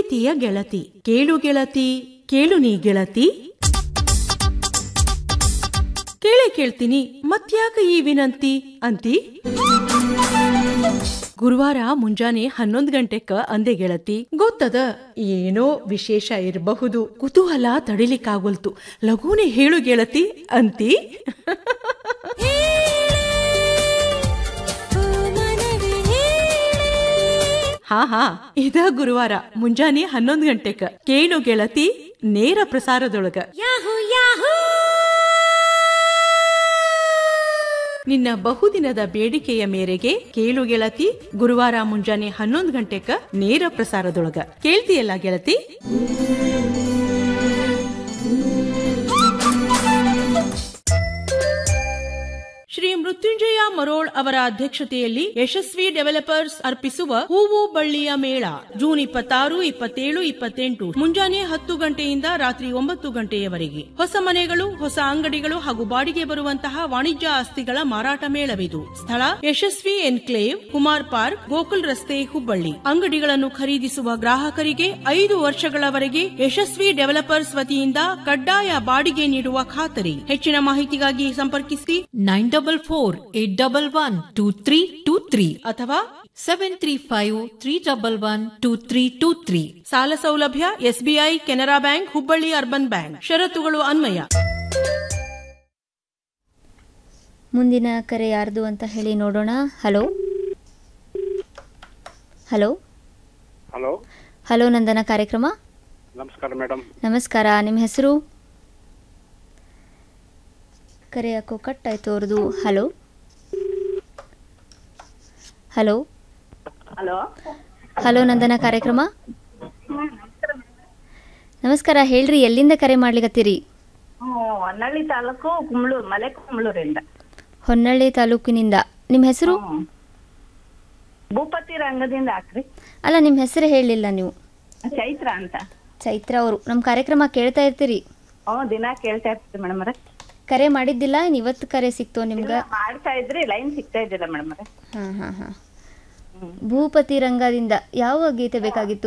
ಪ್ರೀತಿಯ ಗೆಳತಿ ಕೇಳು ಗೆಳತಿ ಕೇಳು ನೀ ಗೆಳತಿ ಕೇಳೇ ಕೇಳ್ತೀನಿ ಮತ್ಯಾಕ ಈ ವಿನಂತಿ ಅಂತಿ ಗುರುವಾರ ಮುಂಜಾನೆ ಹನ್ನೊಂದ್ ಗಂಟೆಕ ಅಂದೆ ಗೆಳತಿ ಗೊತ್ತದ ಏನೋ ವಿಶೇಷ ಇರಬಹುದು ಕುತೂಹಲ ತಡಿಲಿಕ್ಕಾಗೋಲ್ತು ಲಘುನೆ ಹೇಳು ಗೆಳತಿ ಅಂತಿ ಹಾ ಹಾ ಇದ ಗುರುವಾರ ಮುಂಜಾನೆ ಹನ್ನೊಂದ್ ಗಂಟೆಕ ಕೇಳು ಗೆಳತಿ ನೇರ ಪ್ರಸಾರದೊಳಗ ನಿನ್ನ ಬಹುದಿನದ ಬೇಡಿಕೆಯ ಮೇರೆಗೆ ಕೇಳು ಗೆಳತಿ ಗುರುವಾರ ಮುಂಜಾನೆ ಹನ್ನೊಂದು ಗಂಟೆಕ ನೇರ ಪ್ರಸಾರದೊಳಗ ಕೇಳ್ತಿಯಲ್ಲ ಗೆಳತಿ ಶ್ರೀ ಮೃತ್ಯುಂಜಯ ಮರೋಳ್ ಅವರ ಅಧ್ಯಕ್ಷತೆಯಲ್ಲಿ ಯಶಸ್ವಿ ಡೆವಲಪರ್ಸ್ ಅರ್ಪಿಸುವ ಹೂವು ಬಳ್ಳಿಯ ಮೇಳ ಜೂನ್ ಇಪ್ಪತ್ತಾರು ಇಪ್ಪತ್ತೇಳು ಇಪ್ಪತ್ತೆಂಟು ಮುಂಜಾನೆ ಹತ್ತು ಗಂಟೆಯಿಂದ ರಾತ್ರಿ ಒಂಬತ್ತು ಗಂಟೆಯವರೆಗೆ ಹೊಸ ಮನೆಗಳು ಹೊಸ ಅಂಗಡಿಗಳು ಹಾಗೂ ಬಾಡಿಗೆ ಬರುವಂತಹ ವಾಣಿಜ್ಯ ಆಸ್ತಿಗಳ ಮಾರಾಟ ಮೇಳವಿದು ಸ್ಥಳ ಯಶಸ್ವಿ ಎನ್ಕ್ಲೇವ್ ಕುಮಾರ್ ಪಾರ್ಕ್ ಗೋಕುಲ್ ರಸ್ತೆ ಹುಬ್ಬಳ್ಳಿ ಅಂಗಡಿಗಳನ್ನು ಖರೀದಿಸುವ ಗ್ರಾಹಕರಿಗೆ ಐದು ವರ್ಷಗಳವರೆಗೆ ಯಶಸ್ವಿ ಡೆವಲಪರ್ಸ್ ವತಿಯಿಂದ ಕಡ್ಡಾಯ ಬಾಡಿಗೆ ನೀಡುವ ಖಾತರಿ ಹೆಚ್ಚಿನ ಮಾಹಿತಿಗಾಗಿ ಸಂಪರ್ಕಿಸಿ nine double four eight double one two three two three ಅಥವಾ seven three five three double one two three two three ಸಾಲ ಸೌಲಭ್ಯ SBI Canara bank Hubballi urban bank ಷರತ್ತುಗಳು ಅನ್ವಯ ಮುಂದಿನ ಕರೆ ಯಾರ್ದು ಅಂತ ಹೇಳಿ ನೋಡೋಣ hello hello hello hello Nandana ಕಾರ್ಯಕ್ರಮ ನಮಸ್ಕಾರ ಮೇಡಮ್ ನಮಸ್ಕಾರ ನಿಮ್ಮ ಹೆಸರು ಕರೆ ಯಾಕೋ ಕಟ್ ಆಯ್ತು ಅವ್ರದ್ದು hello hello hello hello Nandana ಕಾರ್ಯಕ್ರಮ ನಮಸ್ಕಾರ ಹೇಳ್ರಿ ಎಲ್ಲಿಂದ ಕರೆ ಮಾಡ್ಲಿಕತ್ತೀರಿ ಹೊನ್ನಳ್ಳಿ ತಾಲೂಕು ಕುಂಬ್ಳೂರು ಮಲೆ ಕುಂಬ್ಳೂರಿಂದ ಹೊನ್ನಳ್ಳಿ ತಾಲೂಕಿನಿಂದ ನಿಮ್ಮ ಹೆಸರು ಭೂಪತಿ ರಂಗದಿಂದ ಹಾಕ್ರಿ ಅಲ್ಲ ನಿಮ್ಮ ಹೆಸರು ಹೇಳಲಿಲ್ಲ ನೀವು ಚೈತ್ರ ಅಂತ ಚೈತ್ರ ಅವರು ನಮ್ಮ ಕಾರ್ಯಕ್ರಮ ಕೇಳ್ತಾ ಇರ್ತೀರಿ ಹ್ಞೂ ದಿನ ಕೇಳ್ತಾ ಇರ್ತೀವಿ ಮೇಡಮ್ ಅವ್ರೆ ಕರೆ ಮಾಡಿದ್ದಿಲ್ಲ ಏನ್ ಇವತ್ತು ಕರೆ ಸಿಕ್ತೋ ನಿಮ್ಗೆ ಮಾಡ್ತಾ ಇದ್ರಿ ಲೈನ್ ಸಿಗ್ತಾ ಇದ್ದಿಲ್ಲ ಮೇಡಮ್ ಅವ್ರೆ ಹಾ ಹಾ ಹಾ ಭೂಪತಿ ರಂಗದಿಂದ ಯಾವ ಗೀತೆ ಬೇಕಾಗಿತ್ತು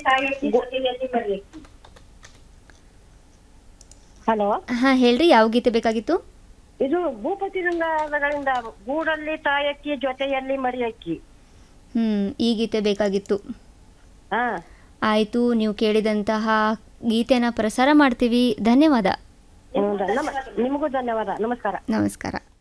ಹಲೋ ಹಾ ಹೇಳ್ರಿ ಯಾವ ಗೀತೆ ಬೇಕಾಗಿತ್ತು ಇದು ಭೂಪತಿ ರಂಗಗಳಿಂದ ಗೂಡಲ್ಲಿ ತಾಯಕ್ಕಿ ಜೊತೆಯಲ್ಲಿ ಮರಿಯಕ್ಕಿ ಹ್ಮ್ ಈ ಗೀತೆ ಬೇಕಾಗಿತ್ತು ಹಾ ಆಯ್ತು ನೀವು ಕೇಳಿದಂತಹ ಗೀತೆನ ಪ್ರಸಾರ ಮಾಡ್ತೀವಿ ಧನ್ಯವಾದ ನಿಮಗೂ ಧನ್ಯವಾದ ನಮಸ್ಕಾರ ನಮಸ್ಕಾರ